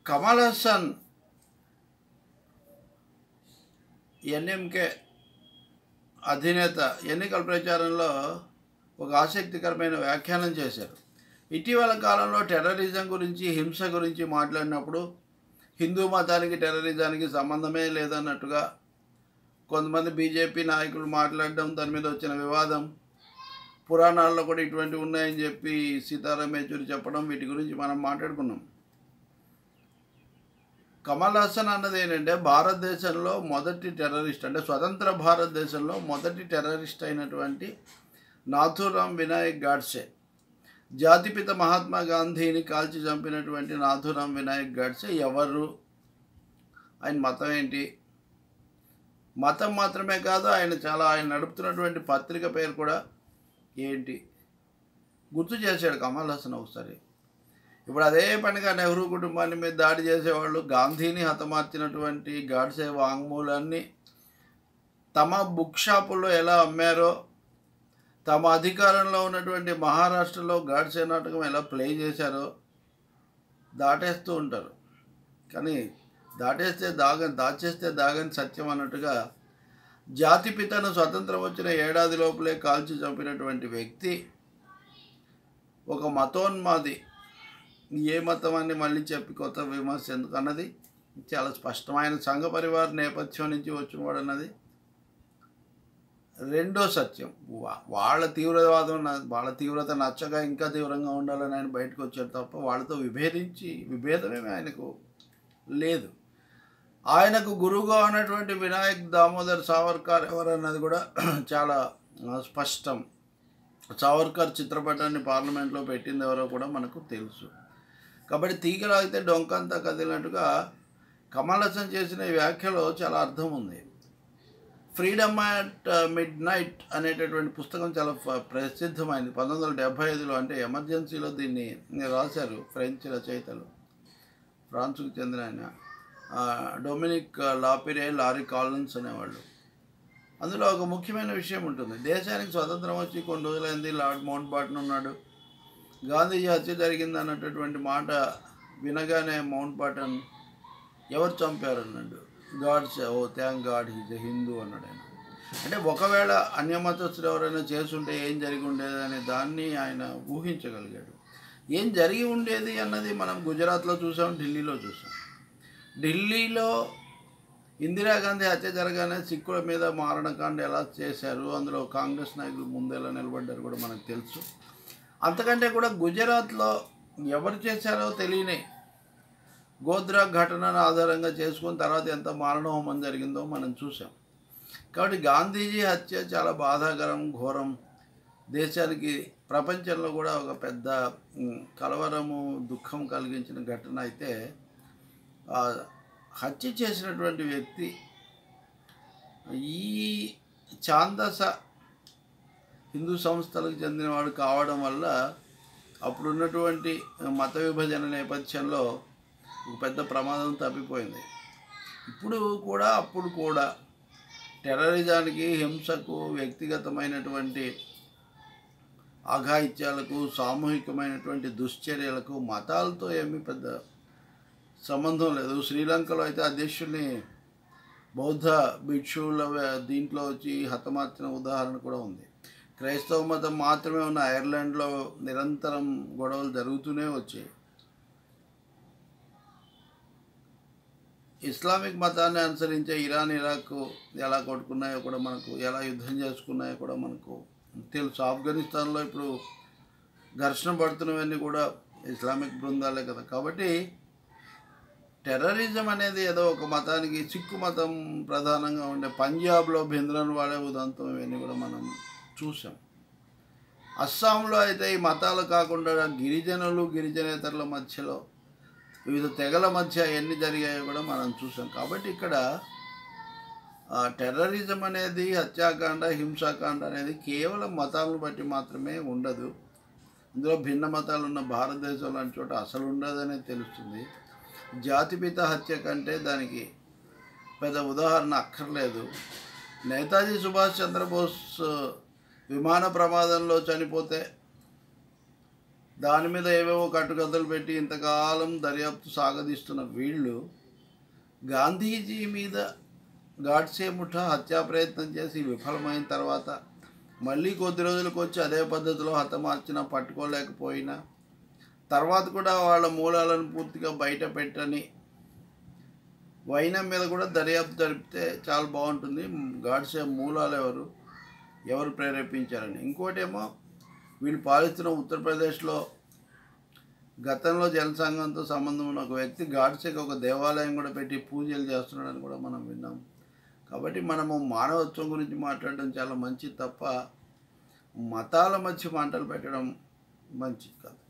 Kamal Haasan NMK అధినేత ఎన్నికల ప్రచారంలో ఒక ఆసక్తికరమైన వ్యాఖ్యానం చేశారు ఇటీవల కాలంలో టెర్రరిజం గురించి హింస గురించి మాట్లాడినప్పుడు హిందూ మతానికి టెర్రరిజానికి సంబంధమే లేదన్నట్టుగా కొంతమంది బీజేపీ నాయకులు మాట్లాడడం దాని మీద వచ్చిన వివాదం పురాణాల్లో కూడా ఇటువంటివి ఉన్నాయని చెప్పి సీతారాం యేచూరి చెప్పడం వీటి గురించి మనం మాట్లాడుకున్నాం కమల్ హాసన్ అన్నది ఏంటంటే భారతదేశంలో మొదటి టెర్రరిస్ట్ అంటే స్వతంత్ర భారతదేశంలో మొదటి టెర్రరిస్ట్ అయినటువంటి నాథూరాం వినాయక్ గాడ్సే జాతిపిత మహాత్మా గాంధీని కాల్చి చంపినటువంటి నాథూరాం వినాయక్ గాడ్సే ఎవరు ఆయన మతం ఏంటి మతం మాత్రమే కాదు ఆయన చాలా ఆయన నడుపుతున్నటువంటి పత్రిక పేరు కూడా ఏంటి గుర్తు చేశాడు కమల్ హాసన్ ఒకసారి ఇప్పుడు అదే పనిగా నెహ్రూ కుటుంబాన్ని మీద దాడి చేసేవాళ్ళు గాంధీని హతమార్చినటువంటి గాడ్సే వాంగ్మూలాన్ని తమ బుక్ షాపుల్లో ఎలా అమ్మారో తమ అధికారంలో ఉన్నటువంటి మహారాష్ట్రలో గాడ్సే నాటకం ఎలా ప్లే చేశారో దాటేస్తూ ఉంటారు కానీ దాటేస్తే దాగ దాచేస్తే దాగని సత్యం అన్నట్టుగా జాతిపితను స్వతంత్రం వచ్చిన ఏడాది లోపలే కాల్చి చంపినటువంటి వ్యక్తి ఒక మతోన్మాది ఏ మతం అని మళ్ళీ చెప్పి కొత్త విమర్శ ఎందుకు అన్నది చాలా స్పష్టమైన సంఘ పరివార నేపథ్యం నుంచి వచ్చినవాడు అన్నది రెండో సత్యం వా- వాళ్ళ తీవ్రవాదం న- వాళ్ళ తీవ్రత నచ్చక ఇంకా తీవ్రంగా ఉండాలని ఆయన బయటకు వచ్చాడు తప్ప వాళ్ళతో విభేదించి విభేదమేమి ఆయనకు లేదు ఆయనకు గురువుగా ఉన్నటువంటి వినాయక్ దామోదర్ సావర్కర్ ఎవరన్నది కూడా చాలా ఆ, స్పష్టం సావర్కర్ చిత్రపటాన్ని పార్లమెంట్లో పెట్టింది ఎవరో కూడా మనకు తెలుసు కాబట్టి తీగలాగితే డొంకంతా కదిలినట్టుగా కమల్ హాసన్ చేసిన ఈ వ్యాఖ్యలో చాలా అర్థం ఉంది ఫ్రీడమ్ అట్ మిడ్ నైట్ అనేటటువంటి పుస్తకం చాలా ఫ- ప్రసిద్ధమైంది పంతొమ్మిది వందల డెబ్భై ఐదులో అంటే ఎమర్జెన్సీలో దీన్ని రాశారు ఫ్రెంచ్ రచయితలు ఫ్రాన్స్కు చెందిన ఆయన ఆ, డొమినిక్ లాపిరే లారీ కాలన్స్ అనేవాళ్ళు అందులో ఒక ముఖ్యమైన విషయం ఉంటుంది దేశానికి స్వతంత్రం వచ్చి కొన్ని రోజులైంది లార్డ్ మౌంట్ బాటన్ ఉన్నాడు గాంధీజీ హత్య జరిగింది అన్నటువంటి మాట వినగానే మౌంట్ బాటన్ ఎవరు చంపారు అన్నాడు Godse oh thank God he's a Hindu అన్నాడు ఆయన అంటే ఒకవేళ అన్యమతస్తులు ఎవరైనా చేసుంటే ఏం జరిగి ఉండేది అనే దాన్ని ఆయన ఊహించగలిగాడు ఏం జరిగి ఉండేది అన్నది మనం గుజరాత్లో చూసాం ఢిల్లీలో చూసాం ఢిల్లీలో ఇందిరాగాంధీ హత్య జరగానే సిక్కుల మీద మారణకాండ ఎలా చేశారు అందులో కాంగ్రెస్ నాయకులు ముందు ఎలా నిలబడ్డారు కూడా మనకు తెలుసు అంతకంటే కూడా గుజరాత్లో ఎవరు చేశారో తెలియని గోద్రా ఘటనను ఆధారంగా చేసుకుని తర్వాత ఎంత మారణహోమం జరిగిందో మనం చూసాం కాబట్టి గాంధీజీ హత్య చాలా బాధాకరం ఘోరం దేశానికి ప్రపంచంలో కూడా ఒక పెద్ద ఉమ్, కలవరము దుఃఖం కలిగించిన ఘటన అయితే ఆ హత్య చేసినటువంటి వ్యక్తి ఈ ఛాందస హిందూ సంస్థలకు చెందినవాడు కావడం వల్ల అప్పుడున్నటువంటి మత విభజన నేపథ్యంలో ఒక పెద్ద ప్రమాదం తప్పిపోయింది ఇప్పుడు కూడా అప్పుడు కూడా టెర్రరిజానికి హింసకు వ్యక్తిగతమైనటువంటి అఘాయిత్యాలకు సామూహికమైనటువంటి దుశ్చర్యలకు మతాలతో ఏమీ పెద్ద సంబంధం లేదు శ్రీలంకలో అయితే అధ్యక్షుడిని బౌద్ధ భిక్షువుల వే- దీంట్లో వచ్చి హతమార్చిన ఉదాహరణ కూడా ఉంది క్రైస్తవ మతం మాత్రమే ఉన్న ఐర్లాండ్లో నిరంతరం గొడవలు జరుగుతూనే వచ్చాయి ఇస్లామిక్ మతాన్ని అనుసరించే ఇరాన్ ఇరాక్ ఎలా కొట్టుకున్నాయో కూడా మనకు ఎలా యుద్ధం చేసుకున్నాయో కూడా మనకు తెలుసు ఆఫ్ఘనిస్తాన్లో ఇప్పుడు ఘర్షణ పడుతున్నవన్నీ కూడా ఇస్లామిక్ బృందాలే కదా కాబట్టి టెర్రరిజం అనేది ఏదో ఒక మతానికి సిక్కు మతం ప్రధానంగా ఉండే పంజాబ్లో భింద్రన్ వాడే ఉదంతం ఇవన్నీ కూడా మనం చూసాం అస్సాంలో అయితే ఈ మతాలు కాకుండా గిరిజనులు గిరిజనేతరుల మధ్యలో వివిధ తెగల మధ్య ఎన్ని జరిగాయో కూడా మనం చూసాం కాబట్టి ఇక్కడ ఆ, టెర్రరిజం అనేది హత్యాకాండ హింసాకాండ అనేది కేవలం మతాలను బట్టి మాత్రమే ఉండదు ఇందులో భిన్న మతాలు ఉన్న భారతదేశం లాంటి చోట అసలు ఉండదనే తెలుస్తుంది జాతిపిత హత్య కంటే దానికి పెద్ద ఉదాహరణ అక్కర్లేదు నేతాజీ సుభాష్ చంద్రబోస్ విమాన ప్రమాదంలో చనిపోతే దాని మీద ఏవేవో కట్టుకథలు పెట్టి ఇంతకాలం దర్యాప్తు సాగదీస్తున్న వీళ్ళు గాంధీజీ మీద గాడ్సే ముఠా హత్యా ప్రయత్నం చేసి విఫలమైన తర్వాత మళ్ళీ కొద్ది రోజులకు వచ్చి అదే పద్ధతిలో హతమార్చినా పట్టుకోలేకపోయినా తర్వాత కూడా వాళ్ళ మూలాలను పూర్తిగా బయట పెట్టని వైనం మీద కూడా దర్యాప్తు జరిపితే చాలా బాగుంటుంది గాడ్సే మూలాలు ఎవరు ఎవరు ప్రేరేపించారని ఇంకోటేమో వీళ్ళు పాలిస్తున్న ఉత్తరప్రదేశ్లో గతంలో జనసంఘంతో సంబంధం ఉన్న ఒక వ్యక్తి గాడ్సేకి ఒక దేవాలయం కూడా పెట్టి పూజలు చేస్తున్నాడని కూడా మనం విన్నాం కాబట్టి మనము మానవత్వం గురించి మాట్లాడడం చాలా మంచిది తప్ప మతాల మధ్య మంటలు పెట్టడం మంచిది కాదు